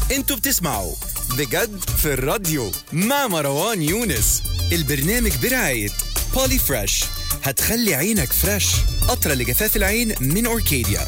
انتوا بتسمعوا بجد في الراديو مع مروان يونس البرنامج برعاية بولي فريش هتخلي عينك فريش قطرة لجفاف العين من أوركيديا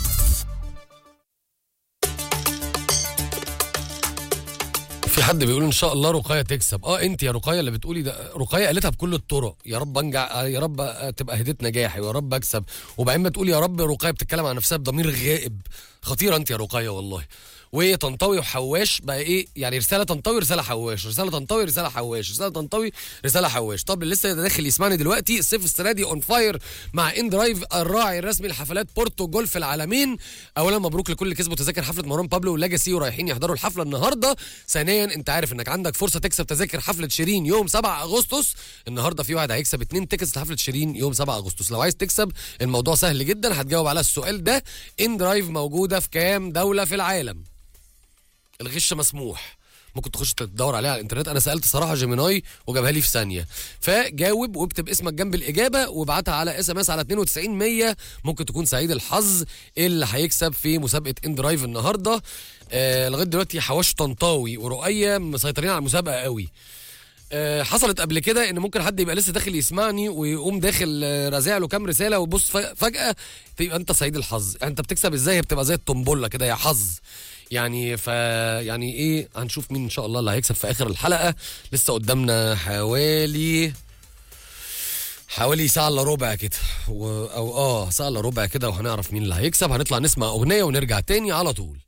في حد بيقول ان شاء الله رقيه تكسب اه انت يا رقيه اللي بتقولي ده رقيه قالتها بكل الطرق يا رب انجح يا رب تبقى هديه نجاحي ويا رب اكسب وبعدين ما تقول يا رب رقيه بتتكلم عن نفسها بضمير غائب خطيره انت يا رقيه والله وطنطاوي وحواش بقى ايه يعني رساله طنطاوي رساله حواش رساله طنطاوي رساله حواش رساله طنطاوي رساله حواش طب اللي لسه داخل يسمعني دلوقتي الصيف السنه دي اون فاير مع ان درايف الراعي الرسمي لحفلات بورتو جولف العالمين اولا مبروك لكل اللي كسبوا تذاكر حفله مروان بابلو ولاجاسي ورايحين يحضروا الحفله النهارده ثانيا انت عارف انك عندك فرصه تكسب تذاكر حفله شيرين يوم 7 اغسطس النهارده في واحد هيكسب اتنين تيكتس لحفله شيرين يوم 7 اغسطس لو عايز تكسب الموضوع سهل جدا هتجاوب على السؤال ده ان درايف موجوده في كام دوله في العالم الغش مسموح ممكن تخش تدور عليها على الانترنت انا سالت صراحه جيميناي وجابها لي في ثانيه فجاوب واكتب اسمك جنب الاجابه وابعتها على اس ام اس على 92 100 ممكن تكون سعيد الحظ اللي هيكسب في مسابقه ان درايف النهارده آه لغايه دلوقتي حواش طنطاوي ورؤيه مسيطرين على المسابقه قوي آه، حصلت قبل كده ان ممكن حد يبقى لسه داخل يسمعني ويقوم داخل آه، رازع له كام رساله ويبص ف- فجاه تبقى انت سعيد الحظ انت بتكسب ازاي هي بتبقى زي الطنبله كده يا حظ يعني ف يعني ايه هنشوف مين ان شاء الله اللي هيكسب في اخر الحلقه لسه قدامنا حوالي حوالي ساعة الا ربع كده و... او اه ساعة الا ربع كده وهنعرف مين اللي هيكسب هنطلع نسمع اغنية ونرجع تاني على طول